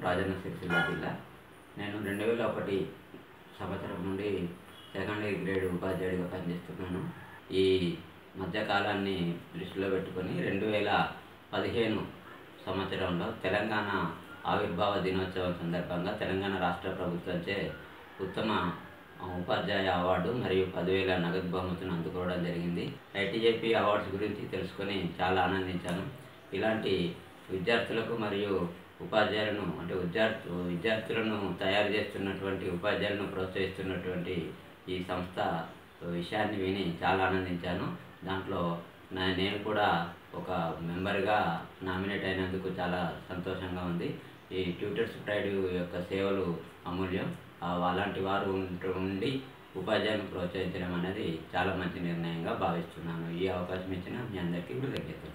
రాజన్న సిరిసిల్ల జిల్లా నేను రెండు వేల ఒకటి సంవత్సరం నుండి సెకండ్ ఇయర్ గ్రేడ్ ఉపాధ్యాయుడిగా పనిచేస్తున్నాను ఈ మధ్యకాలాన్ని దృష్టిలో పెట్టుకొని రెండు వేల పదిహేను సంవత్సరంలో తెలంగాణ ఆవిర్భావ దినోత్సవం సందర్భంగా తెలంగాణ రాష్ట్ర ప్రభుత్వంచే ఉత్తమ ఉపాధ్యాయ అవార్డు మరియు పదివేల నగదు బహుమతిని అందుకోవడం జరిగింది ఐటీజేపీ అవార్డ్స్ గురించి తెలుసుకొని చాలా ఆనందించాను ఇలాంటి విద్యార్థులకు మరియు ఉపాధ్యాయులను అంటే విద్యార్థు విద్యార్థులను తయారు చేస్తున్నటువంటి ఉపాధ్యాయులను ప్రోత్సహిస్తున్నటువంటి ఈ సంస్థ విషయాన్ని విని చాలా ఆనందించాను దాంట్లో నా నేను కూడా ఒక మెంబర్గా నామినేట్ అయినందుకు చాలా సంతోషంగా ఉంది ఈ ట్యూటర్స్ ప్రైడ్ యొక్క సేవలు అమూల్యం ఆ అలాంటి వారు ఉంట- ఉండి ఉపాధ్యాయులను ప్రోత్సహించడం అనేది చాలా మంచి నిర్ణయంగా భావిస్తున్నాను ఈ అవకాశం ఇచ్చిన మీ అందరికీ కృతజ్ఞతలు